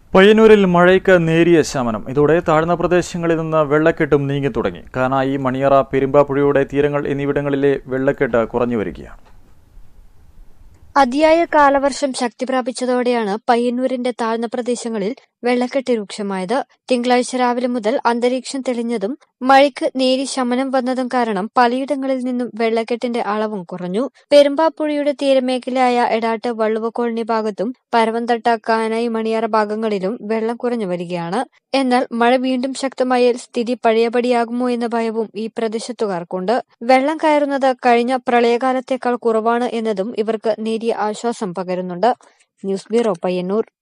പയ്യന്നൂരിൽ മഴയ്ക്ക് നേരിയ ശമനം ഇതോടെ താഴ്ന്ന പ്രദേശങ്ങളിൽ നിന്ന് വെള്ളക്കെട്ടും നീങ്ങി തുടങ്ങി കാനായി മണിയറ പെരുമ്പാപ്പുഴയുടെ തീരങ്ങൾ എന്നിവിടങ്ങളിലെ വെള്ളക്കെട്ട് കുറഞ്ഞു വരികയാണ് അതിയായ കാലവർഷം ശക്തി പ്രാപിച്ചതോടെയാണ് പയ്യന്നൂരിന്റെ താഴ്ന്ന പ്രദേശങ്ങളിൽ വെള്ളക്കെട്ട് രൂക്ഷമായത് തിങ്കളാഴ്ച രാവിലെ മുതൽ അന്തരീക്ഷം തെളിഞ്ഞതും മഴയ്ക്ക് നേരി ശമനം വന്നതും കാരണം പലയിടങ്ങളിൽ നിന്നും വെള്ളക്കെട്ടിന്റെ അളവും കുറഞ്ഞു പെരുമ്പാപ്പുഴയുടെ തീരമേഖലയായ എടാട്ട് വള്ളുവ കോളനി ഭാഗത്തും പരവന്തട്ട കാനായി മണിയാറ ഭാഗങ്ങളിലും വെള്ളം കുറഞ്ഞു വരികയാണ് എന്നാൽ മഴ വീണ്ടും ശക്തമായാൽ സ്ഥിതി പഴയപടിയാകുമോ എന്ന ഭയവും ഈ പ്രദേശത്തുകാർക്കുണ്ട് വെള്ളം കയറുന്നത് കഴിഞ്ഞ പ്രളയകാലത്തേക്കാൾ കുറവാണ് എന്നതും ഇവർക്ക് നേരിയ ആശ്വാസം പകരുന്നുണ്ട് ന്യൂസ് ബ്യൂറോ പയ്യന്നൂർ